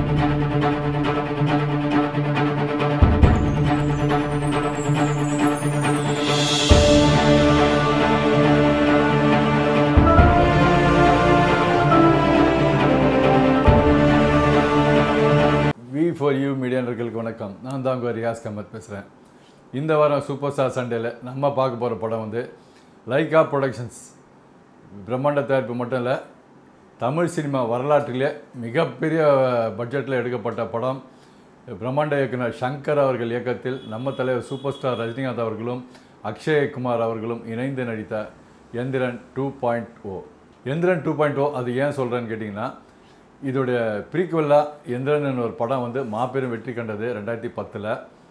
We for you மீடியானர்களுக்கு வணக்கம் நான் தான் உங்கள் ரியாஸ் கமத் பேசுகிறேன் இந்த வாரம் சூப்பர் ஸ்டார் சண்டேல நம்ம பார்க்க போகிற படம் வந்து லைகா ப்ரொடக்ஷன்ஸ் பிரம்மாண்ட தயாரிப்பு மட்டும் இல்லை தமிழ் சினிமா வரலாற்றிலே மிகப்பெரிய பட்ஜெட்டில் எடுக்கப்பட்ட படம் பிரம்மாண்ட இயக்குனர் சங்கர் அவர்கள் இயக்கத்தில் நம்ம தலைவர் சூப்பர் ஸ்டார் ரஜினிகாந்த் அவர்களும் அக்ஷயகுமார் அவர்களும் இணைந்து நடித்த Enthiran two point O Enthiran two point O அது ஏன் சொல்கிறேன்னு கேட்டிங்கன்னா இதோடைய ப்ரீக்வெல்லாக எந்திரன் ஒரு படம் வந்து மாபெரும் வெற்றி கண்டது ரெண்டாயிரத்தி பத்தில்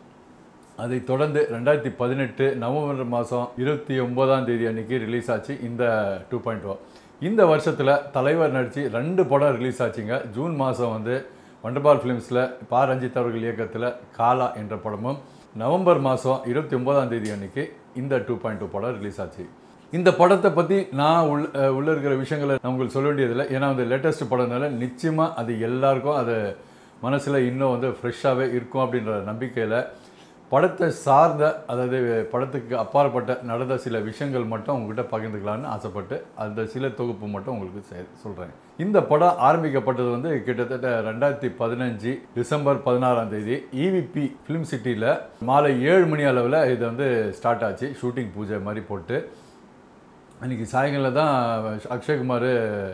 அதை தொடர்ந்து ரெண்டாயிரத்தி பதினெட்டு நவம்பர் மாதம் இருபத்தி ஒம்போதாம் தேதி அன்னைக்கு ரிலீஸ் ஆச்சு இந்த டூ பாயிண்ட் ஓ இந்த வருஷத்தில் தலைவர் நடித்து ரெண்டு படம் ரிலீஸ் ஆச்சுங்க ஜூன் மாதம் வந்து வண்டர்பால் ஃபிலிம்ஸில் பா ரஞ்சித் அவர்கள் இயக்கத்தில் காலா என்ற படமும் நவம்பர் மாதம் இருபத்தி ஒம்போதாம் தேதி அன்னைக்கு இந்த டூ பாயிண்ட் டூ படம் ரிலீஸ் ஆச்சு இந்த படத்தை பற்றி நான் உள் அஹ் உள்ள இருக்கிற விஷயங்களை நான் உங்களுக்கு சொல்ல வேண்டியதில்லை ஏன்னா வந்து லேட்டஸ்ட் படம்னால நிச்சயமாக அது எல்லாருக்கும் அது மனசில் இன்னும் வந்து ஃப்ரெஷ்ஷாகவே இருக்கும் அப்படின்ற நம்பிக்கையில் படத்தை சார்ந்த அதாவது படத்துக்கு அப்பாற்பட்ட நடந்த சில விஷயங்கள் மட்டும் உங்ககிட்ட பகிர்ந்துக்கலாம்னு ஆசைப்பட்டு அந்த சில தொகுப்பு மட்டும் உங்களுக்கு சொல்கிறேன் இந்த படம் ஆரம்பிக்கப்பட்டது வந்து கிட்டத்தட்ட ரெண்டாயிரத்தி பதினஞ்சு டிசம்பர் பதினாறாம் தேதி இவிபி ஃபிலிம் சிட்டியில் மாலை ஏழு மணி அளவில் இது வந்து ஸ்டார்ட் ஆச்சு ஷூட்டிங் பூஜை மாதிரி போட்டு அன்றைக்கி சாயங்காலம் தான் அக்ஷய்குமார்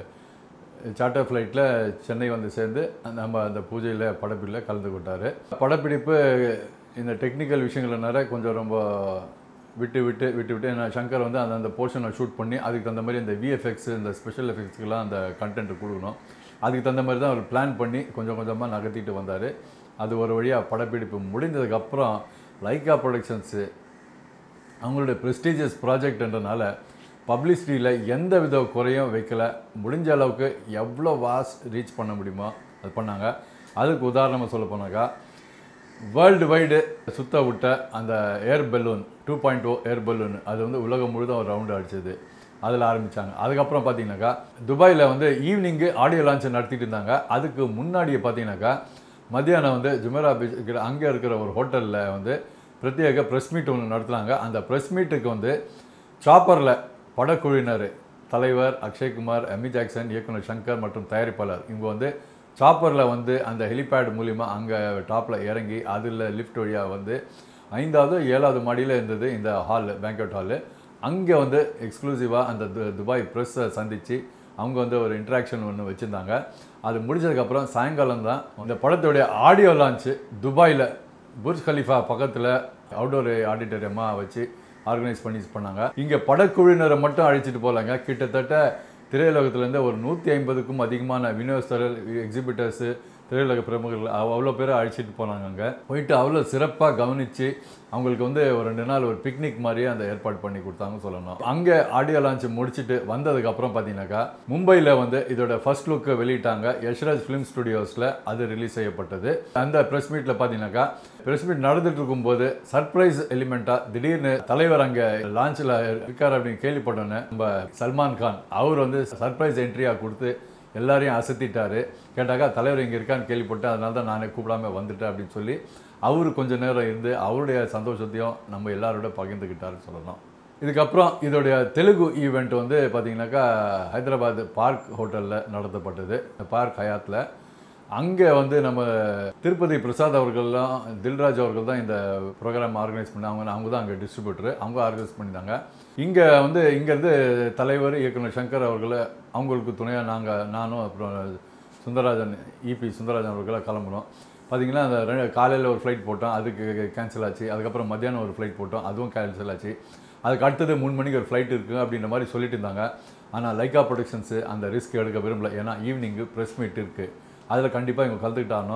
சார்ட்டர் ஃப்ளைட்டில் சென்னை வந்து சேர்ந்து நம்ம அந்த பூஜையில் படப்பிடிப்பில் கலந்து கொண்டார் படப்பிடிப்பு இந்த டெக்னிக்கல் விஷயங்கள் நிறைய கொஞ்சம் ரொம்ப விட்டு விட்டு விட்டு விட்டு நான் சங்கர் வந்து அந்த அந்த போர்ஷனை ஷூட் பண்ணி அதுக்கு தகுந்த மாதிரி இந்த விஎஃப்எக்ஸ் இந்த ஸ்பெஷல் எஃபெக்ட்ஸ்க்கெலாம் அந்த கண்டென்ட் கொடுக்கணும் அதுக்கு தகுந்த மாதிரி தான் அவர் பிளான் பண்ணி கொஞ்சம் கொஞ்சமாக நகர்த்திட்டு வந்தார் அது ஒரு வழியாக படப்பிடிப்பு முடிந்ததுக்கப்புறம் லைக்கா ப்ரொடக்ஷன்ஸு அவங்களுடைய ப்ரெஸ்டீஜியஸ் ப்ராஜெக்ட்ன்றனால பப்ளிசிட்டியில் எந்த வித குறையும் வைக்கல முடிஞ்ச அளவுக்கு எவ்வளோ வாஸ் ரீச் பண்ண முடியுமோ அது பண்ணாங்க அதுக்கு உதாரணமாக சொல்ல போனாக்கா வேர்ல்டு வைடு சுத்த விட்ட அந்த air balloon two point O air balloon அது வந்து உலகம் முழுதும் ஒரு ரவுண்டு அடிச்சது அதில் ஆரம்பித்தாங்க அதுக்கப்புறம் பார்த்தீங்கன்னாக்கா துபாயில் வந்து ஈவினிங்கு ஆடியோ லான்ச் நடத்திட்டு இருந்தாங்க அதுக்கு முன்னாடியே பார்த்தீங்கன்னாக்கா மத்தியானம் வந்து ஜுமேரா பீச் அங்கே இருக்கிற ஒரு ஹோட்டலில் வந்து பிரத்யேக ப்ரெஸ் மீட் ஒன்று நடத்துனாங்க அந்த ப்ரெஸ் மீட்டுக்கு வந்து சாப்பரில் படக்குழுவினர் தலைவர் அக்ஷய்குமார் எமி ஜாக்சன் இயக்குனர் சங்கர் மற்றும் தயாரிப்பாளர் இவங்க வந்து சாப்பரில் வந்து அந்த ஹெலிபேட் மூலிமா அங்கே டாப்பில் இறங்கி அதில் லிஃப்ட் வழியாக வந்து ஐந்தாவது ஏழாவது மாடியில் இருந்தது இந்த ஹால் பேங்கட் ஹாலு அங்கே வந்து எக்ஸ்க்ளூசிவாக அந்த து துபாய் ப்ரெஸ்ஸை சந்தித்து அவங்க வந்து ஒரு இன்ட்ராக்ஷன் ஒன்று வச்சுருந்தாங்க அது முடிஞ்சதுக்கப்புறம் சாயங்காலம் தான் இந்த படத்துடைய ஆடியோ லான்ச்சு துபாயில் புர்ஜ் கலிஃபா பக்கத்தில் அவுடோர் ஆடிட்டோரியமாக வச்சு ஆர்கனைஸ் பண்ணி பண்ணாங்க இங்கே படக்குழுவினரை மட்டும் அழைச்சிட்டு போகலாங்க கிட்டத்தட்ட திரையுலகத்துலேருந்து ஒரு நூற்றி ஐம்பதுக்கும் அதிகமான விநியோகஸ்தர்கள் எக்ஸிபிட்டர்ஸு திரையுலக பிரமுகர்கள் அவ் அவ்வளோ பேரை அழைச்சிட்டு போனாங்க அங்கே போயிட்டு அவ்வளோ சிறப்பாக கவனித்து அவங்களுக்கு வந்து ஒரு ரெண்டு நாள் ஒரு பிக்னிக் மாதிரியே அந்த ஏற்பாடு பண்ணி கொடுத்தாங்கன்னு சொல்லணும் அங்கே ஆடியோ லான்ச் முடிச்சுட்டு வந்ததுக்கப்புறம் பார்த்தீங்கன்னாக்கா மும்பையில் வந்து இதோட ஃபர்ஸ்ட் லுக்கு வெளியிட்டாங்க யஷ்ராஜ் ஃபிலிம் ஸ்டுடியோஸில் அது ரிலீஸ் செய்யப்பட்டது அந்த ப்ரெஸ் மீட்டில் பார்த்தீங்கன்னாக்கா ப்ரெஸ் மீட் நடந்துட்டு இருக்கும்போது சர்ப்ரைஸ் எலிமெண்ட்டாக திடீர்னு தலைவர் அங்கே லான்ச்சில் இருக்கார் அப்படின்னு கேள்விப்பட்டோன்னே நம்ம சல்மான் கான் அவர் வந்து சர்ப்ரைஸ் என்ட்ரியாக கொடுத்து எல்லாரையும் அசத்திட்டாரு கேட்டாக்கா தலைவர் இங்கே இருக்கான்னு கேள்விப்பட்டேன் அதனால தான் நானே கூப்பிடாம வந்துட்டேன் அப்படின்னு சொல்லி அவர் கொஞ்ச நேரம் இருந்து அவருடைய சந்தோஷத்தையும் நம்ம எல்லாரோட பகிர்ந்துக்கிட்டாருன்னு சொல்லலாம் இதுக்கப்புறம் இதோடைய தெலுங்கு ஈவெண்ட் வந்து பார்த்திங்கனாக்கா ஹைதராபாத் பார்க் ஹோட்டலில் நடத்தப்பட்டது பார்க் ஹயாத்தில் அங்கே வந்து நம்ம திருப்பதி பிரசாத் அவர்கள்லாம் தில்ராஜ் அவர்கள் தான் இந்த ப்ரோக்ராம் ஆர்கனைஸ் பண்ணாங்க அவங்க தான் அங்கே டிஸ்ட்ரிபியூட்டர் அவங்க ஆர்கனைஸ் பண்ணியிருந்தாங்க இங்கே வந்து இங்கேருந்து தலைவர் இயக்குனர் சங்கர் அவர்களை அவங்களுக்கு துணையாக நாங்கள் நானும் அப்புறம் சுந்தரராஜன் இபி சுந்தரராஜன் அவர்களை கிளம்புனோம் பார்த்தீங்கன்னா அந்த ரெண்டு காலையில் ஒரு ஃப்ளைட் போட்டோம் அதுக்கு கேன்சல் ஆச்சு அதுக்கப்புறம் மத்தியானம் ஒரு ஃப்ளைட் போட்டோம் அதுவும் கேன்சல் ஆச்சு அதுக்கு அடுத்தது மூணு மணிக்கு ஒரு ஃப்ளைட் இருக்குது அப்படின்ற மாதிரி சொல்லிட்டு இருந்தாங்க ஆனால் லைக்கா ப்ரொடக்ஷன்ஸு அந்த ரிஸ்க் எடுக்க விரும்பல ஏன்னா ஈவினிங்கு ப்ரெஸ் மீட் இருக்குது அதில் கண்டிப்பாக இவங்க கலந்துக்கிட்டானோ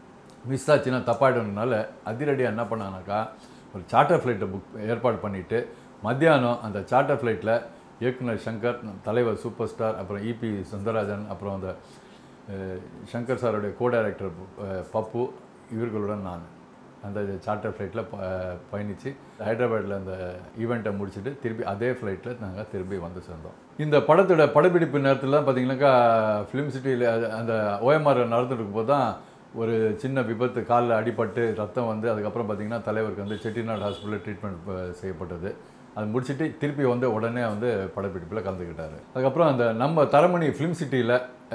மிஸ் ஆச்சுன்னா தப்பாயிடும்னால அதிரடியாக என்ன பண்ணாங்கனாக்கா ஒரு சார்ட்டர் ஃப்ளைட்டை புக் ஏற்பாடு பண்ணிவிட்டு மத்தியானம் அந்த சார்ட்டர் ஃப்ளைட்டில் இயக்குனர் சங்கர் தலைவர் சூப்பர் ஸ்டார் அப்புறம் இபி சுந்தரராஜன் அப்புறம் அந்த அஹ், சங்கர் சாருடைய கோ டைரக்டர் பப்பு இவர்களுடன் நான் அந்த சார்ட்டர் ஃப்ளைட்டில் ப பயணித்து ஹைதராபாத்தில் அந்த ஈவெண்ட்டை முடிச்சுட்டு திருப்பி அதே ஃப்ளைட்டில் நாங்கள் திரும்பி வந்து சேர்ந்தோம் இந்த படத்தோட படப்பிடிப்பு நேரத்தில் பார்த்தீங்கன்னாக்கா ஃபிலிம் சிட்டியில் அந்த ஓஎம்ஆர் நடந்துட்டு இருக்கும்போது தான் ஒரு சின்ன விபத்து காலில் அடிபட்டு ரத்தம் வந்து அதுக்கப்புறம் பார்த்தீங்கன்னா தலைவருக்கு வந்து செட்டிநாடு ஹாஸ்பிட்டலில் ட்ரீட்மெண்ட் செய்யப்பட்டது அது முடிச்சுட்டு திருப்பி வந்து உடனே வந்து படப்பிடிப்பில் கலந்துக்கிட்டார் அதுக்கப்புறம் அந்த நம்ம தரமணி ஃபிலிம் சிட்டியில்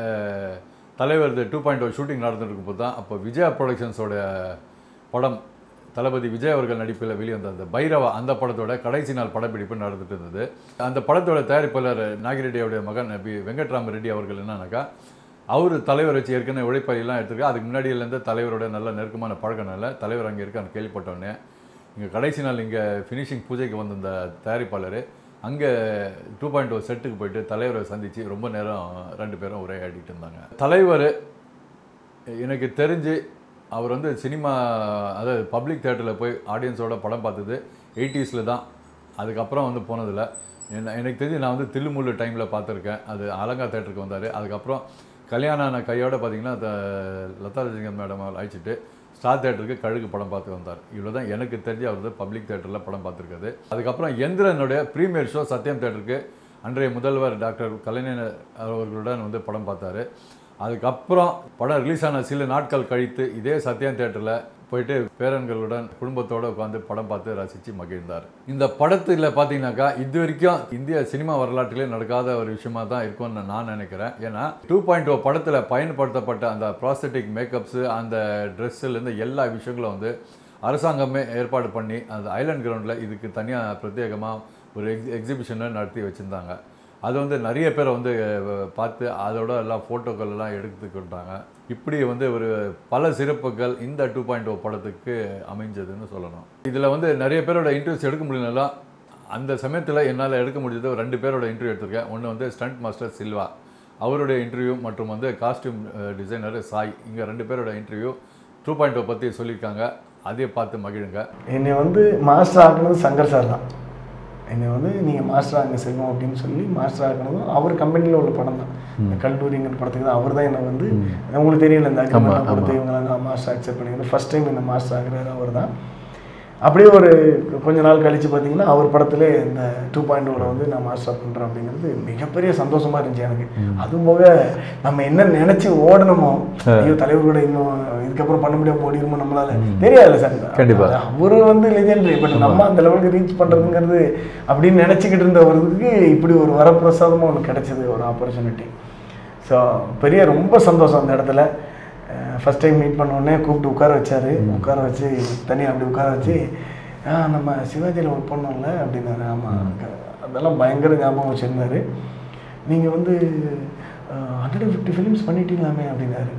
தலைவர் டூ பாயிண்ட் ஓ ஷூட்டிங் நடந்துருக்கும் போது தான் அப்போ விஜயா ப்ரொடக்ஷன்ஸோட படம் தளபதி விஜய் அவர்கள் நடிப்பில் வெளிவந்த அந்த பைரவா அந்த படத்தோட கடைசி நாள் படப்பிடிப்பு நடந்துட்டு இருந்தது அந்த படத்தோட தயாரிப்பாளர் நாகிரெட்டியோடைய மகன் பி வெங்கட்ராம ரெட்டி அவர்கள் என்னன்னாக்கா அவர் தலைவர் வச்சு ஏற்கனவே உழைப்பறியெல்லாம் எடுத்திருக்கா அதுக்கு முன்னாடியிலேருந்து தலைவரோட நல்ல நெருக்கமான பழக்கனால தலைவர் அங்கே இருக்கான்னு கேள்விப்பட்டோன்னே இங்கே கடைசி நாள் இங்கே ஃபினிஷிங் பூஜைக்கு வந்த இந்த தயாரிப்பாளர் அங்கே டூ பாயிண்ட் ஓ செட்டுக்கு போயிட்டு தலைவரை சந்தித்து ரொம்ப நேரம் ரெண்டு பேரும் உரையாடிட்டு இருந்தாங்க தலைவர் எனக்கு தெரிஞ்சு அவர் வந்து சினிமா அதாவது பப்ளிக் தேட்டரில் போய் ஆடியன்ஸோட படம் பார்த்தது எயிட்டிஸில் தான் அதுக்கப்புறம் வந்து போனதில்ல என்ன எனக்கு தெரிஞ்சு நான் வந்து தில்லுமுள்ளு டைமில் பார்த்துருக்கேன் அது அலங்கா தேட்டருக்கு வந்தார் அதுக்கப்புறம் கல்யாணம் ஆன கையோட பார்த்தீங்கன்னா த- லதா ரஜினிகாந்த் மேடம் அவர் அழைச்சிட்டு ஸ்டார் தேட்டருக்கு கழுகு படம் பார்த்து வந்தார் இவ்வளோ தான் எனக்கு தெரிஞ்சு அவர் வந்து பப்ளிக் தேட்டரில் படம் பார்த்துருக்காரு அதுக்கப்புறம் எந்திரனுடைய ப்ரீமியர் ஷோ சத்யம் தேட்டருக்கு அன்றைய முதல்வர் டாக்டர் கலைஞர் அவர்களுடன் வந்து படம் பார்த்தாரு அதுக்கப்புறம் படம் ரிலீஸ் ஆன சில நாட்கள் கழித்து இதே சத்யம் தேட்டரில் போயிட்டு பேரன்களுடன் குடும்பத்தோடு உட்காந்து படம் பார்த்து ரசித்து மகிழ்ந்தார் இந்த படத்தில் பார்த்தீங்கன்னாக்கா இது வரைக்கும் இந்திய சினிமா வரலாற்றிலே நடக்காத ஒரு விஷயமா தான் இருக்கும்னு நான் நினைக்கிறேன் ஏன்னா டூ பாயிண்ட் ஓ படத்தில் பயன்படுத்தப்பட்ட அந்த ப்ராஸ்தட்டிக் மேக்கப்ஸு அந்த ட்ரெஸ்ஸுலேருந்து எல்லா விஷயங்களும் வந்து அரசாங்கமே ஏற்பாடு பண்ணி அந்த ஐலாண்ட் கிரவுண்டில் இதுக்கு தனியாக பிரத்யேகமாக ஒரு எக்ஸி எக்ஸிபிஷனை நடத்தி வச்சுருந்தாங்க அது வந்து நிறைய பேரை வந்து அஹ், பார்த்து அதோட எல்லாம் ஃபோட்டோக்கள் எல்லாம் எடுத்துக்கிட்டாங்க இப்படி வந்து ஒரு பல சிறப்புகள் இந்த டூ பாயிண்ட் ஓ படத்துக்கு அமைஞ்சதுன்னு சொல்லணும் இதில் வந்து நிறைய பேரோட இன்டர்வியூஸ் எடுக்க முடியலனாலும் அந்த சமயத்தில் என்னால் எடுக்க முடிஞ்சது ஒரு ரெண்டு பேரோட இன்டர்வியூ எடுத்திருக்கேன் ஒன்று வந்து ஸ்டண்ட் மாஸ்டர் சில்வா அவருடைய இன்டர்வியூ மற்றும் வந்து காஸ்டியூம் டிசைனர் சாய் இங்கே ரெண்டு பேரோட இன்டர்வியூ டூ பாயிண்ட் ஓ பற்றி சொல்லியிருக்காங்க அதையே பார்த்து மகிழுங்க என்னை வந்து மாஸ்டர் ஆக்குனது சங்கர் சார் தான் என்னை வந்து நீங்கள் மாஸ்டர் ஆகுங்க செல்வம் அப்படின்னு சொல்லி மாஸ்டர் ஆக்குனதும் அவர் கம்பெனியில் உள்ள படம் தான் இந்த கல்லூரிங்கிற படத்துக்கு தான் அவர் தான் என்னை வந்து உங்களுக்கு தெரியல இந்த அக்ரிமெண்ட் கொடுத்து இவங்களை நான் மாஸ்டர் அக்செப்ட் பண்ணிக்கிறது ஃபர்ஸ்ட் டைம் என்ன மாஸ்டர் ஆகுறாரு அவர் தான் அப்படியே ஒரு கொஞ்ச நாள் கழிச்சு பார்த்தீங்கன்னா அவர் படத்திலே இந்த டூ பாயிண்ட் ஓவில் வந்து நான் மாஸ்டர் பண்ணுறேன் அப்படிங்கிறது மிகப்பெரிய சந்தோஷமா இருந்துச்சு எனக்கு அதுவும் போக நம்ம என்ன நினைச்சு ஓடணுமோ ஐயோ தலைவரோட இன்னும் இதுக்கப்புறம் பண்ண முடியாம ஓடிடுமோ நம்மளால தெரியாதுல்ல சார் கண்டிப்பா. அது அவரு வந்து லெஜெண்டரி பட் நம்ம அந்த லெவலுக்கு ரீச் பண்றதுங்கிறது அப்படின்னு நினைச்சுக்கிட்டு இருந்தவருக்கு இப்படி ஒரு வரப்பிரசாதமா ஒன்று கிடைச்சது ஒரு ஆப்பர்ச்சுனிட்டி ஸோ பெரிய ரொம்ப சந்தோஷம் அந்த இடத்துல ஃபஸ்ட் டைம் மீட் பண்ண உடனே கூப்பிட்டு உட்கார வச்சாரு உட்கார வச்சு தனியாக அப்படி உட்கார வச்சு ஆ நம்ம சிவாஜியில் ஒர்க் பண்ணோம்ல அப்படின்னாரு ஆமாம் அதெல்லாம் பயங்கர ஞாபகம் வச்சுருந்தாரு நீங்கள் வந்து ஹண்ட்ரட் அண்ட் ஃபிஃப்டி ஃபிலிம்ஸ் பண்ணிட்டீங்களாமே அப்படின்னாரு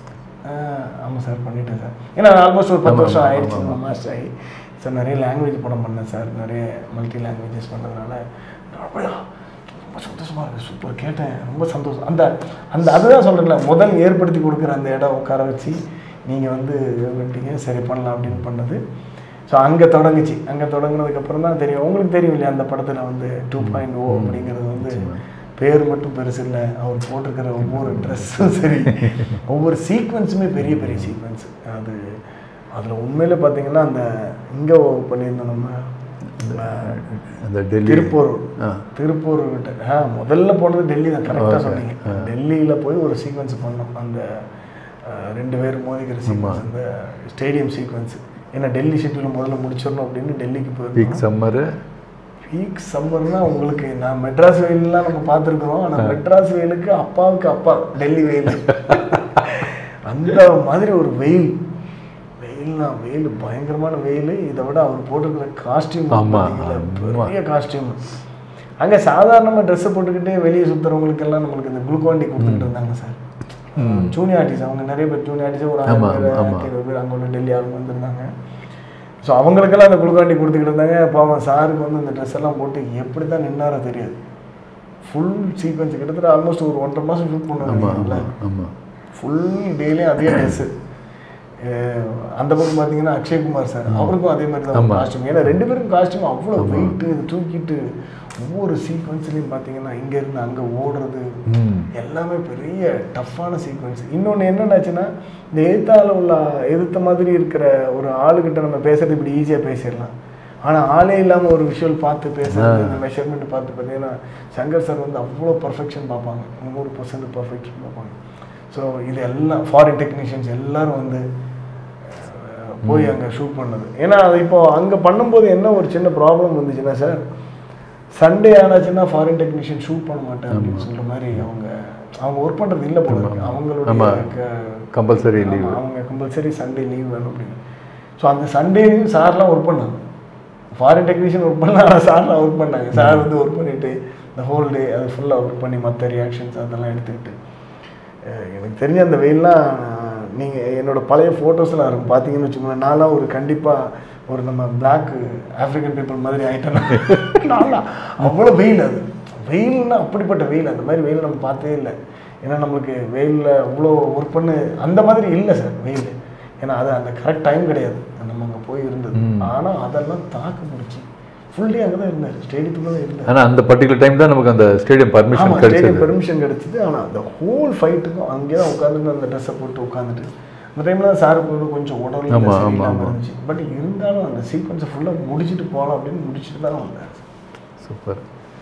ஆமாம் சார் பண்ணிட்டேன் சார் ஏன்னா ஆல்மோஸ்ட் ஒரு பத்து வருஷம் ஆயிடுச்சு நம்ம மாஸ்டர் ஆகி சார் நிறைய லாங்குவேஜ் படம் பண்ணேன் சார் நிறைய மல்டி லாங்குவேஜஸ் பண்ணுறதுனால அப்படியா ரொம்ப சந்தோஷமாக இருக்குது சூப்பர் கேட்டேன் ரொம்ப சந்தோஷம் அந்த அந்த அதுதான் சொல்கிறேன்ல முதல் ஏற்படுத்தி கொடுக்குற அந்த இடம் உட்கார வச்சு நீங்கள் வந்து வந்துட்டீங்க சரி பண்ணலாம் அப்படின்னு பண்ணது ஸோ அங்கே தொடங்குச்சு அங்கே தொடங்குனதுக்கப்புறம் தான் தெரியும் உங்களுக்கு தெரியும் இல்லையா அந்த படத்தில் வந்து டூ பாயிண்ட் ஓ அப்படிங்கிறது வந்து பேர் மட்டும் பெருசு இல்லை அவர் போட்டிருக்கிற ஒவ்வொரு ட்ரெஸ்ஸும் சரி ஒவ்வொரு சீக்வன்ஸுமே பெரிய பெரிய சீக்வன்ஸ் அது அதில் உண்மையில பார்த்தீங்கன்னா அந்த இங்கே பண்ணியிருந்தோம் நம்ம அந்த டெல்லி திருப்பூர் ஆ. திருப்பூர் கிட்ட ஆ முதல்ல போனது டெல்லி தான் கரெக்டாக சொன்னீங்க டெல்லியில் போய் ஒரு சீக்வன்ஸ் பண்ணோம் அந்த ஆ, ரெண்டு பேர் மோதிக்கிற சீக்வன்ஸ் அந்த ஸ்டேடியம் சீக்வன்ஸ் ஏன்னா டெல்லி ஷெட்யூல் முதல்ல முடிச்சிடணும் அப்படின்னு டெல்லிக்கு பீக் போயிருந்தோம் சம்மரு பீக் சம்மர்னா உங்களுக்கு நான் மெட்ராஸ் வெயில்லாம் நம்ம பார்த்துருக்குறோம் ஆனால் மெட்ராஸ் வெயிலுக்கு அப்பாவுக்கு அப்பா டெல்லி வெயில் அந்த மாதிரி ஒரு வெயில் வெயில்னா வெயில் பயங்கரமான வெயில் இதை விட அவர் போட்டிருக்கிற காஸ்டியூம் ஆமா, பெரிய காஸ்டியூம் அங்கே சாதாரணமாக ட்ரெஸ்ஸை போட்டுக்கிட்டே வெளியே சுற்றுறவங்களுக்கெல்லாம் நம்மளுக்கு இந்த குளுக்கோண்டி கொடுத்துக்கிட்டு இருந்தாங்க சார் ஜூனியர் ஆர்டிஸ்ட் அவங்க நிறைய பேர் ஜூனியர் ஆர்டிஸ்ட் ஒரு ஆமா, ஆயிரம் பேர் ஆமா. ஆயிரத்தி ஐநூறு பேர் அங்கே உள்ள டெல்லி ஆளுங்க வந்திருந்தாங்க ஸோ அவங்களுக்கெல்லாம் அந்த குளுக்காண்டி கொடுத்துக்கிட்டு இருந்தாங்க பாவம் சாருக்கு வந்து அந்த ட்ரெஸ் எல்லாம் போட்டு எப்படி தான் நின்னாரோ தெரியாது ஃபுல் சீக்வன்ஸ் கிட்டத்தட்ட ஆல்மோஸ்ட் ஒரு ஒன்றரை மாதம் ஷூட் ஆமா பண்ணுவாங்க ஆமா ஆமா ஃபுல் டெய்லியும் அதே ட்ரெஸ்ஸு அந்த பக்கம் பார்த்தீங்கன்னா அக்ஷய்குமார் சார் அவருக்கும் அதே மாதிரி தான் ஆமா. காஸ்டியூம் ஏன்னா ரெண்டு பேரும் காஸ்டியூம் அவ்வளோ வெயிட்டு தூக்கிட்டு ஒவ்வொரு சீக்வன்ஸ்லையும் பார்த்தீங்கன்னா இங்கேருந்து அங்கே ஓடுறது ம் எல்லாமே பெரிய டஃப்பான சீக்வன்ஸ் இன்னொன்று என்னென்னாச்சுன்னா இந்த எதிர்த்தால உள்ள எதிர்த்த மாதிரி இருக்கிற ஒரு ஆளுகிட்ட நம்ம பேசுறது இப்படி ஈஸியாக பேசிடலாம் ஆனால் ஆளே இல்லாமல் ஒரு விஷுவல் பார்த்து பேசுறது இந்த மெஷர்மெண்ட் பார்த்து பார்த்தீங்கன்னா சங்கர் சார் வந்து அவ்வளோ பர்ஃபெக்ஷன் பார்ப்பாங்க நூறு பர்சன்ட் பர்ஃபெக்ஷன் பார்ப்பாங்க ஸோ இது எல்லாம் ஃபாரின் டெக்னீஷியன்ஸ் எல்லாரும் வந்து அஹ், போய் அங்கே ஷூட் பண்ணது ஏன்னா அது இப்போ அங்கே பண்ணும்போது என்ன ஒரு சின்ன ப்ராப்ளம் வந்துச்சுன்னா சார் சண்டே ஆனாச்சுன்னா ஃபாரின் டெக்னீஷியன் ஷூட் பண்ண மாட்டேன் அப்படின்னு சொல்ற மாதிரி அவங்க அவங்க ஒர்க் பண்ணுறது இல்லை போல இருக்கு அவங்களுடைய ஆமா. க- கம்பல்சரி ஆமா, லீவ் அவங்க கம்பல்சரி சண்டே லீவ் வேணும் அப்படின்னு ஸோ அந்த சண்டேலையும் சார்லாம் ஒர்க் பண்ணாங்க ஃபாரின் டெக்னீஷியன் ஒர்க் பண்ணா ஆனால் சார்லாம் ஒர்க் பண்ணாங்க சார் வந்து ஒர்க் பண்ணிட்டு இந்த ஹோல் டே அது ஃபுல்லாக ஒர்க் பண்ணி மற்ற ரியாக்ஷன்ஸ் அதெல்லாம் எடுத்துக்கிட்டு அஹ் எனக்கு தெரிஞ்ச அந்த வெயில்லாம் நீங்கள் என்னோட பழைய ஃபோட்டோஸ்லாம் இருக்கும் பார்த்தீங்கன்னு வச்சுக்கோங்களேன் நான்லாம் ஒரு கண்டிப்பாக ஒரு நம்ம பிளாக் ஆப்பிரிக்கன் பீப்புள் மாதிரி ஆகிட்டேன் நான்லாம் அவ்வளோ வெயில் அது வெயில்னா அப்படிப்பட்ட வெயில் அந்த மாதிரி வெயில் நம்ம பார்த்ததே இல்லை ஏன்னா நம்மளுக்கு வெயிலில் அவ்வளோ ஒர்க் பண்ணு அந்த மாதிரி இல்லை சார் வெயில் ஏன்னா அது அந்த கரெக்ட் டைம் கிடையாது நம்ம அங்கே போய் இருந்தது ம். ஆனால் அதெல்லாம் தாக்கு முடிச்சு ஃபுல் டே அங்கே தான் இருந்தார் ஸ்டேடியத்துக்குள்ளே தான் இருந்தார் ஆனா அந்த பர்டிகுலர் டைம் தான் நமக்கு அந்த ஸ்டேடியம் ஆமா பர்மிஷன் ஸ்டேடியம் கிடைச்சது பெர்மிஷன் கிடைச்சது ஆனா அந்த ஹோல் ஃபைட்டுக்கும் அங்கேயே தான் உட்காந்துட்டு அந்த ட்ரெஸ்ஸை போட்டு உட்காந்துட்டு அந்த டைம்ல தான் சாருக்கு வந்து கொஞ்சம் உடல் ஆமா, ஆமா, சரியில்லாம ஆமா. இருந்துச்சு பட் இருந்தாலும் அந்த சீக்வன்ஸை ஃபுல்லாக முடிச்சுட்டு போகலாம் அப்படின்னு முடிச்சுட்டு தான் வந்தார் சூப்பர்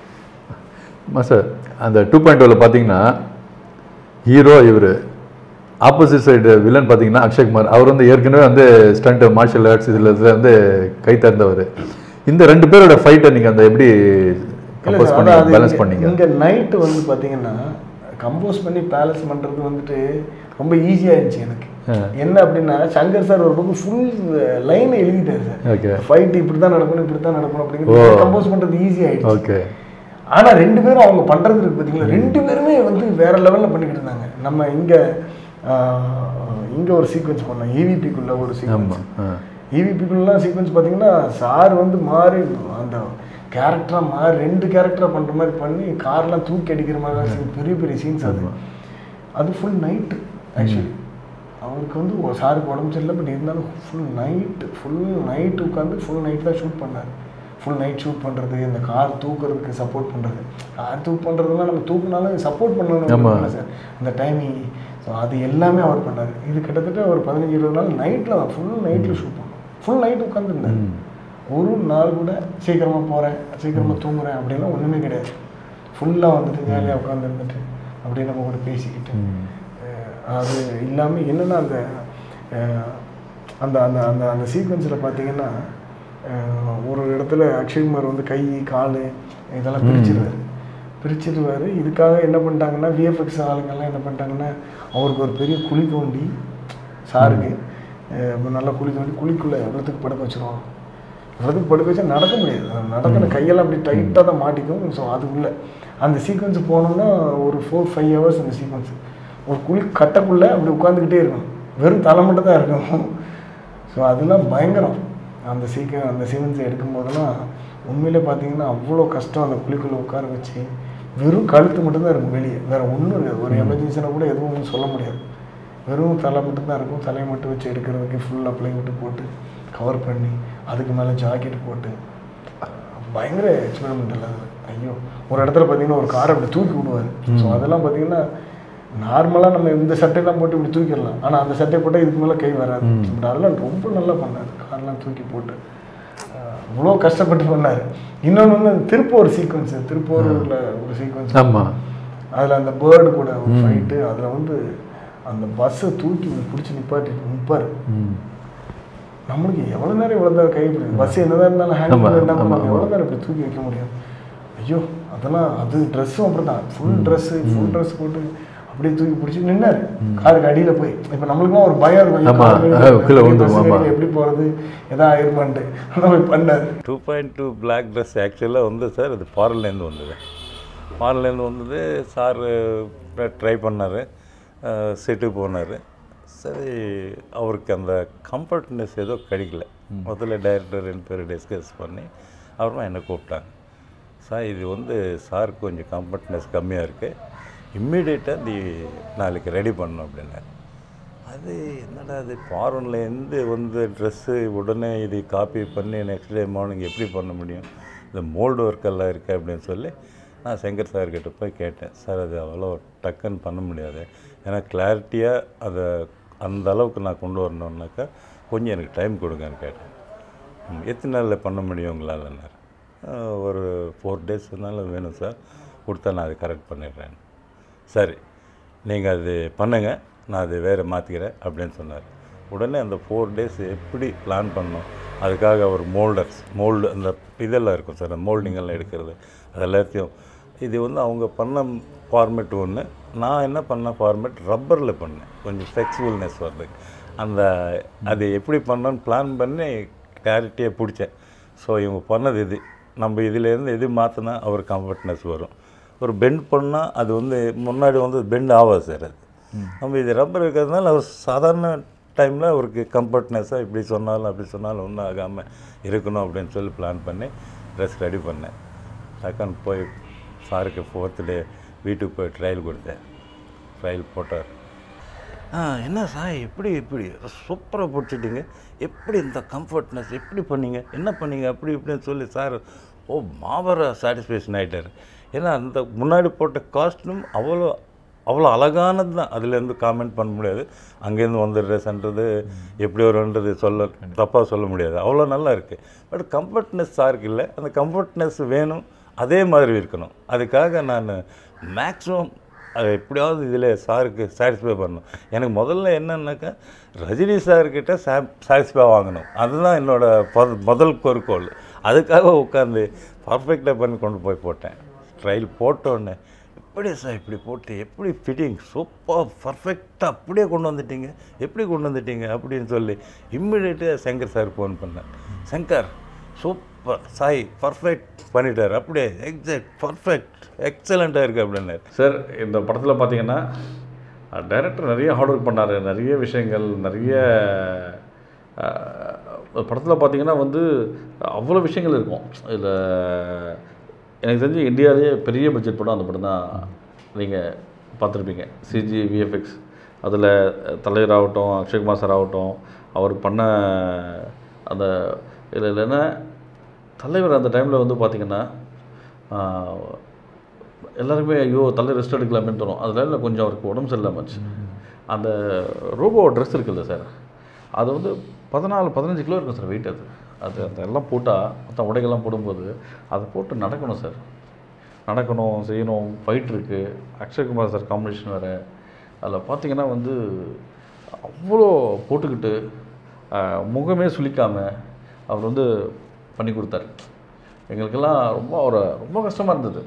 சார் அந்த டூ பாயிண்ட் டூவில் பார்த்தீங்கன்னா ஹீரோ இவர் ஆப்போசிட் சைடு வில்லன் பார்த்தீங்கன்னா அக்ஷய்குமார் அவர் வந்து ஏற்கனவே வந்து ஸ்டண்ட் மார்ஷல் ஆர்ட்ஸ் இதில் இதில் வந்து கை தந்தவர் இந்த ரெண்டு பேரோட ஃபைட்டை நீங்கள் அந்த எப்படி கம்போஸ் பண்ணி பேலன்ஸ் பண்ணீங்க இங்கே நைட்டு வந்து பார்த்தீங்கன்னா கம்போஸ் பண்ணி பேலன்ஸ் பண்ணுறது வந்துட்டு ரொம்ப ஈஸியாக இருந்துச்சு எனக்கு என்ன அப்படின்னா சங்கர் சார் ஒரு பக்கம் ஃபுல் லைன் எழுதிட்டார் சார் ஓகே ஃபைட் இப்படி தான் நடக்கணும் இப்படி தான் நடக்கணும் அப்படிங்கிறது கம்போஸ் பண்ணுறது ஈஸி ஆயிடுச்சு ஓகே ஆனா ரெண்டு பேரும் அவங்க பண்றது இருக்கு பாத்தீங்களா ரெண்டு பேருமே வந்து வேற லெவல்ல பண்ணிக்கிட்டு இருந்தாங்க நம்ம இங்க ஆஹ், இங்க ஒரு சீக்வன்ஸ் பண்ணோம் ஈவிபிக்குள்ள ஒரு சீக்வன்ஸ் ஆமாம் ஆ ஈவிபிக்குள்ளலாம் சீக்வன்ஸ் பார்த்தீங்கன்னா சார் வந்து மாறி அந்த கேரக்டராக மாறி ரெண்டு கேரக்டராக பண்ணுற மாதிரி பண்ணி கார்லாம் தூக்கி அடிக்கிற மாதிரி scene, பெரிய பெரிய சீன்ஸ் அது அது ஃபுல் நைட்டு ஆக்சுவலி அவருக்கு வந்து ஒரு சாருக்கு உடம்பு சரியில்லை பட் இருந்தாலும் ஃபுல் நைட்டு ஃபுல் நைட் உட்காந்து ஃபுல் நைட் தான் ஷூட் பண்ணார் ஃபுல் நைட் ஷூட் பண்ணுறது இந்த கார் தூக்குறதுக்கு சப்போர்ட் பண்ணுறது கார் தூக் பண்ணுறதுலாம் நம்ம தூக்குனாலும் சப்போர்ட் ஆமா. பண்ணணும் சார் அந்த டைமிங் ஸோ அது எல்லாமே அவர் பண்ணார் இது கிட்டத்தட்ட ஒரு பதினஞ்சு இருபது நாள் நைட்டில் தான் ஃபுல் நைட்டில் ஷூட் பண்ணோம் ஃபுல் நைட் உட்காந்துருந்தார் ஒரு நாள் கூட சீக்கிரமாக போகிறேன் சீக்கிரமாக தூங்குறேன் அப்படிலாம் ஒன்றுமே கிடையாது ஃபுல்லாக வந்துட்டு ஜாலியாக உட்காந்துருந்துட்டு அப்படியே நம்ம கூட பேசிக்கிட்டு அஹ் அது இல்லாமல் என்னென்னா அந்த அஹ் அந்த அந்த அந்த அந்த சீக்வன்ஸில் பார்த்தீங்கன்னா அஹ் ஒரு இடத்துல அக்ஷய்குமார் வந்து கை கால் இதெல்லாம் பிரிச்சிருவார் பிரிச்சிருவார் இதுக்காக என்ன பண்ணிட்டாங்கன்னா விஎஃப்எக்ஸ் ஆளுங்கெல்லாம் என்ன பண்ணிட்டாங்கன்னா அவருக்கு ஒரு பெரிய குழி தோண்டி சாருக்கு அஹ் நல்லா குழி தோண்டி குழிக்குள்ளே எவ்வளோத்துக்கு படுக்க வச்சிருவாங்க எவ்வளோத்துக்கு படுக்க வச்சா நடக்க முடியாது அது நடக்கிற கையெல்லாம் அப்படி டைட்டாக தான் மாட்டிக்கும் ஸோ அதுக்குள்ளே அந்த சீக்வன்ஸ் போனோம்னா ஒரு ஃபோர் ஃபைவ் ஹவர்ஸ் அந்த சீக்வன்ஸ் ஒரு குழி கட்டக்குள்ளே அப்படி உட்காந்துக்கிட்டே இருக்கும் வெறும் தலை மட்டும் தான் இருக்கும் ஸோ அதெல்லாம் பயங்கரம் அந்த சீக்க அந்த சீக்வன்ஸ் எடுக்கும்போதெல்லாம் உண்மையிலே பார்த்தீங்கன்னா அவ்வளோ கஷ்டம் அந்த குழிக்குள்ளே உட்கார வச்சு வெறும் கழுத்து மட்டும்தான் இருக்கும் வெளியே வேறு ஒன்றும் இருக்காது ஒரு எமர்ஜென்சினா கூட எதுவும் சொல்ல முடியாது வெறும் தலை மட்டும்தான் இருக்கும் தலையை மட்டும் வச்சு எடுக்கிறதுக்கு ஃபுல் அப்ளை விட்டு போட்டு கவர் பண்ணி அதுக்கு மேலே ஜாக்கெட் போட்டு பயங்கர எக்ஸ்பெரிமெண்டல் அது ஐயோ ஒரு இடத்துல பார்த்தீங்கன்னா ஒரு காரை அப்படி தூக்கி விடுவார் ஸோ அதெல்லாம் பார்த்தீங்கன்னா நார்மலாக நம்ம இந்த சட்டையெல்லாம் போட்டு இப்படி தூக்கிடலாம் ஆனால் அந்த சட்டை போட்டால் இதுக்கு மேலே கை வராது பட் அதெல்லாம் ரொம்ப நல்லா பண்ணார் கார்லாம் தூக்கி போட்டு அஹ் அவ்வளோ கஷ்டப்பட்டு பண்ணார் இன்னொன்று வந்து அந்த திருப்பூர் சீக்வன்ஸ் திருப்பூரில் ஒரு சீக்வன்ஸ் ஆமாம் அதில் அந்த பேர்டு கூட ஒரு ஃபைட்டு அதில் வந்து அந்த பஸ்ஸை தூக்கி பிடிச்சி நிப்பாட்டி நிற்பார் ம் நம்மளுக்கு எவ்வளோ நேரம் இவ்வளோ நேரம் கை பிடிக்கும் பஸ் என்னதான் இருந்தாலும் ஹேண்டில் ஆமா, என்ன ஆமா, பண்ணுவாங்க ஆமா. எவ்வளோ நேரம் இப்படி தூக்கி வைக்க முடியும் ஐயோ அதெல்லாம் அது ட்ரெஸ்ஸும் அப்படி தான் ஃபுல் ட்ரெஸ்ஸு ஃபுல் ட்ரெஸ் போட்டு அப்படியே தூக்கி பிடிச்சி நின்னாரு காருக்கு அடியில் போய் இப்போ நம்மளுக்குலாம் ஒரு பயம் இருக்கும் ஐயோ, ஆமா, காருக்கு அடியில அஹ், கீழே போய் விழுந்துரும், bus ஆமா. அடியில எப்படி போகிறது எதா ஆயிருமான்ட்டு அந்த மாதிரி பண்ணாரு two point two black dress ஆக்சுவலாக வந்து சார் அது ஃபாரின்லேருந்து வந்தது ஃபாரின்லேருந்து வந்தது சார் ட்ரை பண்ணார் செட்டுக்கு போனார் சரி அவருக்கு அந்த கம்ஃபர்ட்னஸ் ஏதோ கிடைக்கல முதல்ல டைரக்டர் ரெண்டு பேரும் டிஸ்கஸ் பண்ணி அப்புறமா என்னை கூப்பிட்டாங்க சார் இது வந்து சார் கொஞ்சம் கம்ஃபர்ட்னஸ் கம்மியாக இருக்குது இம்மிடியேட்டாக தி நாளைக்கு ரெடி பண்ணணும் அப்படின்னாரு அது என்னடா அது ஃபாரின்லேருந்து வந்து ட்ரெஸ்ஸு உடனே இது காப்பி பண்ணி நெக்ஸ்ட் டே மார்னிங் எப்படி பண்ண முடியும் இந்த மோல்டு ஒர்க்கெல்லாம் இருக்குது அப்படின்னு சொல்லி நான் சங்கர் சார்கிட்ட போய் கேட்டேன் சார் அது அவ்வளோ டக்குன்னு பண்ண முடியாது ஏன்னா கிளாரிட்டியாக அதை அந்த அளவுக்கு நான் கொண்டு வரணுன்னாக்கா கொஞ்சம் எனக்கு டைம் கொடுங்கன்னு கேட்டேன் ம், எத்தனை நாளில் பண்ண முடியும் உங்களாலன்னாரு "அஹ், ஒரு ஃபோர் டேஸ்னால வேணும் சார் கொடுத்தா நான் அதை கரெக்ட் பண்ணிடுறேன் சரி நீங்கள் அது பண்ணுங்கள் நான் அது வேறு மாற்றிக்கிறேன் அப்படின்னு சொன்னார் உடனே அந்த ஃபோர் டேஸ் எப்படி பிளான் பண்ணோம் அதுக்காக அவர் மோல்டர்ஸ் மோல்டு அந்த இதெல்லாம் இருக்கும் சார் மோல்டிங் எல்லாம் எடுக்கிறது அது எல்லாத்தையும் இது வந்து அவங்க பண்ண ஃபார்மேட் ஒன்று நான் என்ன பண்ண ஃபார்மேட் ரப்பரில் பண்ணேன் கொஞ்சம் ஃப்ளெக்சிபிள்னஸ் வர்றதுக்கு அந்த அது எப்படி பண்ணோன்னு பிளான் பண்ணி கிளாரிட்டியாக பிடிச்சேன் ஸோ இவங்க பண்ணது இது நம்ம இதுலேருந்து எது மாற்றினா அவர் கம்ஃபர்ட்னஸ் வரும் ஒரு பெண்ட் பண்ணால் அது வந்து முன்னாடி வந்து பெண்ட் ஆகாது சார் அது நம்ம இது ரப்பர் இருக்கிறதுனால அவர் சாதாரண டைமில் அவருக்கு கம்ஃபர்ட்னஸாக இப்படி சொன்னாலும் அப்படி சொன்னாலும் ஒன்றும் ஆகாமல் இருக்கணும் அப்படின்னு சொல்லி பிளான் பண்ணி ட்ரெஸ் ரெடி பண்ணேன் டக்குன்னு போய் சாருக்கு ஃபோர்த்து டே வீட்டுக்கு போய் ட்ரையல் கொடுத்தேன் ட்ரையல் போட்டார் ஆ என்ன சார் எப்படி எப்படி சூப்பராக பிடிச்சிட்டிங்க எப்படி இந்த கம்ஃபர்ட்னஸ் எப்படி பண்ணீங்க என்ன பண்ணீங்க அப்படி இப்படின்னு சொல்லி சார் ஓ மாபெர சாட்டிஸ்ஃபேக்ஷன் ஆகிட்டார் ஏன்னா அந்த முன்னாடி போட்ட காஸ்ட்யூம் அவ்வளோ அவ்வளோ அழகானது தான் அதுலேருந்து காமெண்ட் பண்ண முடியாது அங்கேருந்து வந்த ட்ரெஸ்ன்றது எப்படி வரும்ன்றது சொல்ல தப்பாக சொல்ல முடியாது அவ்வளோ நல்லா இருக்குது பட் கம்ஃபர்ட்னஸ் சாருக்கு இல்லை அந்த கம்ஃபர்ட்னஸ் வேணும் அதே மாதிரி இருக்கணும் அதுக்காக நான் மேக்ஸிமம் அது எப்படியாவது இதில் சாருக்கு சாட்டிஸ்ஃபை பண்ணணும் எனக்கு முதல்ல என்னன்னாக்கா ரஜினி சார்கிட்ட சா சாட்டிஸ்ஃபை வாங்கணும் அதுதான் என்னோட பொ- முதல் குறிக்கோள் அதுக்காக உட்காந்து பர்ஃபெக்டாக பண்ணி கொண்டு போய் போட்டேன் ட்ரையல் போட்டோன்னே எப்படி சார் இப்படி போட்டு எப்படி ஃபிட்டிங் சூப்பர் பர்ஃபெக்டாக அப்படியே கொண்டு வந்துட்டீங்க எப்படி கொண்டு வந்துட்டீங்க அப்படின்னு சொல்லி இம்மிடியேட்டாக சங்கர் சார் ஃபோன் பண்ணேன் சங்கர் சூப்பர் சாய் பர்ஃபெக்ட் பண்ணிட்டார் அப்படியே எக்ஸாக்ட் பர்ஃபெக்ட் எக்ஸலண்ட்டாக இருக்குது அப்படின்னாரு சார் இந்த படத்தில் பார்த்தீங்கன்னா டைரக்டர் நிறைய ஹார்ட் ஒர்க் பண்ணார் நிறைய விஷயங்கள் நிறைய படத்தில் பார்த்தீங்கன்னா வந்து அவ்வளோ விஷயங்கள் இருக்கும் இதில் எனக்கு தெரிஞ்சு இந்தியாவிலேயே பெரிய பட்ஜெட் படம் அந்த படம் தான் நீங்கள் பார்த்துருப்பீங்க சிஜி விஎஃப்எக்ஸ் அதில் தலைவர் ஆகட்டும் அக்ஷய்குமார் சார் ஆகட்டும் அவர் பண்ண அந்த இதில் இல்லைன்னா தலைவர் அந்த டைமில் வந்து பார்த்திங்கன்னா எல்லாருக்குமே ஐயோ தலை ரெஸ்ட் எடுக்கலாமேன்னு தோணும் அதில் கொஞ்சம் அவருக்கு உடம்பு சரியில்லாமல் இருந்துச்சு அந்த ரோபோ ட்ரெஸ் இருக்குல்ல சார் அது வந்து பதினாலு பதினஞ்சு கிலோ இருக்கும் சார் வெயிட் அது அது அந்த எல்லாம் போட்டால் மற்ற உடைகள்லாம் போடும்போது அதை போட்டு நடக்கணும் சார் நடக்கணும் செய்யணும் ஃபைட் இருக்குது அக்ஷய்குமார் சார் காம்பினேஷன் வேறு அதில் பார்த்தீங்கன்னா வந்து அவ்வளோ போட்டுக்கிட்டு ஆஹ், முகமே சுளிக்காமல் அவர் வந்து பண்ணி கொடுத்தாரு எங்களுக்கெல்லாம் ரொம்ப அவரை ரொம்ப கஷ்டமாக இருந்தது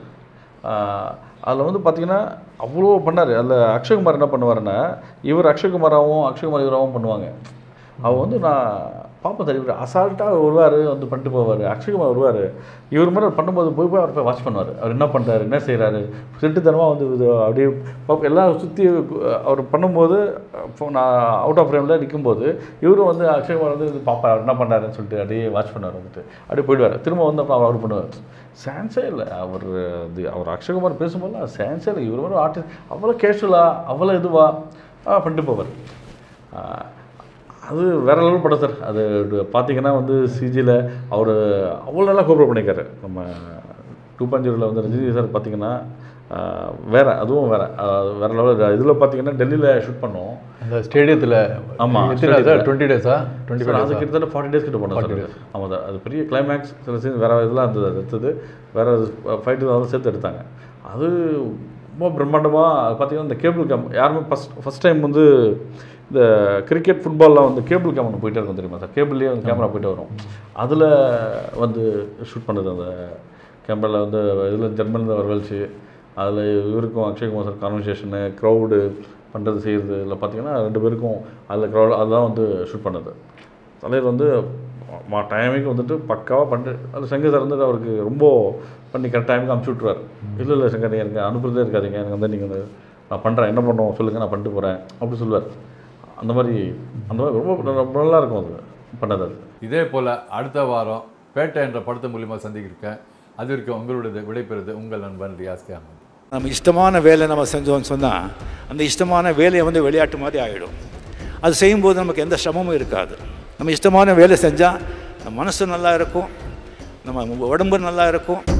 அதில் வந்து பார்த்தீங்கன்னா அவ்வளோ பண்ணார் அதில் அக்ஷய்குமார் என்ன பண்ணுவாருன்னா இவர் அக்ஷய்குமாராகவும் அக்ஷய்குமார் இவராகவும் பண்ணுவாங்க அவர் வந்து நான் பார்ப்பேன் சார் இவர் அசால்ட்டாக வருவார் வந்து பண்ணிட்டு போவார் அக்ஷய்குமார் வருவார் இவர் மாதிரி பண்ணும்போது போய் போய் அவர் போய் வாட்ச் பண்ணுவார் அவர் என்ன பண்ணுறாரு என்ன செய்கிறாரு செட்டுத்தனமாக வந்து இது அப்படியே பார்ப்ப- எல்லாம் சுற்றி அவர் பண்ணும்போது அப்போ நான் அவுட் ஆஃப் ஃப்ரேமில் நிற்கும்போது இவரும் வந்து அக்ஷய்குமார் வந்து இது பார்ப்பார் அவர் என்ன பண்ணுறாருன்னு சொல்லிட்டு அப்படியே வாட்ச் பண்ணுவார் வந்துட்டு அப்படியே போயிடுவார் திரும்ப வந்து அப்புறம் அவர் பண்ணுவார் சான்ஸே இல்லை அவர் இது அவர் அக்ஷய்குமார் பேசும்போது சான்ஸே இல்லை இவர் மாதிரி ஆர்டிஸ்ட் அவ்வளோ கேஷுவலாக அவ்வளோ இதுவாக பண்ணிட்டு போவார் ஆஹ் அது வேற லெவல் படம் சார் அது பார்த்தீங்கன்னா வந்து சிஜியில் அவர் அவ்வளோ நல்லா கோஆப்ரேட் பண்ணியிருக்காரு நம்ம டூ பாயிண்ட் ஜீரோவில் வந்து ரஜினி சார் பார்த்தீங்கன்னா ஆஹ் வேற அதுவும் வேற ஆஹ் வேற லெவல் இதில் பார்த்தீங்கன்னா டெல்லியில் ஷூட் பண்ணோம் அந்த ஸ்டேடியத்தில் ஆமா, எத்தனை சார் stadium-ல. டுவெண்ட்டி டேஸா டுவெண்ட்டி சார், அது ஃபைவ் கிட்டத்தட்ட ஃபார்ட்டி டேஸ் கிட்ட போனோம் சார் ஆமாம் சார் அது பெரிய கிளைமேக்ஸ் சில சீன் வேறு இதெல்லாம் இருந்தது அது எடுத்தது வேறு ஃபைட்டு அதெல்லாம் சேர்த்து எடுத்தாங்க அது ரொம்ப பிரம்மாண்டமாக பார்த்தீங்கன்னா இந்த கேபிள் கேம் யாருமே ஃபஸ்ட் ஃபஸ்ட் டைம் வந்து இந்த கிரிக்கெட் ஃபுட்பால்லாம் வந்து கேபிள் கேம் ஒன்று போயிட்டே இருக்கும் தெரியுமா சார் கேபிள்லேயே வந்து கேமரா போயிட்டு வரும் அதில் வந்து ஷூட் பண்ணது அந்த கேமராவில் வந்து இதில் ஜெர்மனில் வரவழைச்சு அதில் இவருக்கும் அக்ஷய்குமார் சார் கான்வர்சேஷனு க்ரௌடு பண்ணுறது செய்கிறது இதில் பார்த்தீங்கன்னா ரெண்டு பேருக்கும் அதில் க்ரௌட் அதெல்லாம் வந்து ஷூட் பண்ணது தலைவர் வந்து மா டைமுக்கு வந்துட்டு பக்காவாக பண்ணிட்டு அதில் சங்கர் சார் வந்துட்டு அவருக்கு ரொம்ப பண்ணி கரெக்ட் டைமுக்கு அனுப்பிச்சி விட்ருவார் இல்லை இல்லை சங்கர் நீங்கள் எனக்கு அனுப்புறதே இருக்காதீங்க எனக்கு வந்து நீங்கள் வந்து நான் பண்ணுறேன் என்ன பண்ணுவோம் சொல்லுங்கள் நான் பண்ணிட்டு போகிறேன் அப்படி சொல்லுவார் அந்த மாதிரி அந்த மாதிரி ரொம்ப ரொம்ப நல்லா இருக்கும் அது பண்ணது அது இதே போல் அடுத்த வாரம் பேட்டை என்ற படத்து மூலியமாக சந்திக்கிறேன் அது வரைக்கும் உங்களுடைய விடைபெறுது உங்கள் நண்பன் ரியாஸ் கே அஹமத் நம்ம இஷ்டமான வேலை நம்ம செஞ்சோம்னு சொன்னால் அந்த இஷ்டமான வேலையை வந்து விளையாட்டு மாதிரி ஆகிடும் அது செய்யும்போது நமக்கு எந்த சிரமமும் இருக்காது நம்ம இஷ்டமான வேலை செஞ்சால் நம்ம மனசு நல்லா இருக்கும் நம்ம உடம்பு நல்லா இருக்கும்